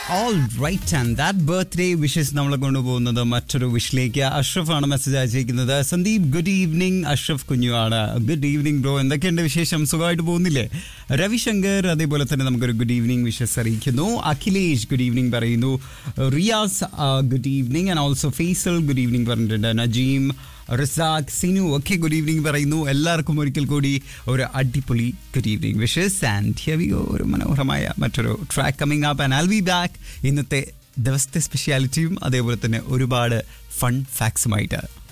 all right and that birthday wishes നമ്മളെ കൊണ്ടുപോകുന്നത് മറ്റൊരു വിഷിലേക്ക് അഷ്റഫാണ് മെസ്സേജ് അയച്ചിരിക്കുന്നത് സന്ദീപ് ഗുഡ് ഈവനിങ് അഷ്റഫ് കുഞ്ഞുവാണ് ഗുഡ് ഈവനിങ് ബ്രോ എന്തൊക്കെയുണ്ട് വിശേഷം സുഖമായിട്ട് പോകുന്നില്ലേ രവിശങ്കർ അതേപോലെ തന്നെ നമുക്കൊരു ഗുഡ് ഈവനിങ് വിഷസ് അറിയിക്കുന്നു അഖിലേഷ് ഗുഡ് ഈവനിങ് പറയുന്നു Riyas good evening and also Faisal good evening പറഞ്ഞിട്ടുണ്ട് നജീം റിസാഖ് സിനു ഒക്കെ ഗുഡ് ഈവനിങ് പറയുന്നു എല്ലാവർക്കും ഒരിക്കൽ കൂടി ഒരു അടിപൊളി good evening wishes and here ഒരു മനോഹരമായ മറ്റൊരു track coming up and I'll be back ഇന്നത്തെ ദിവസത്തെ സ്പെഷ്യാലിറ്റിയും അതേപോലെ തന്നെ ഒരുപാട് ഫൺ ഫാക്സുമായിട്ട്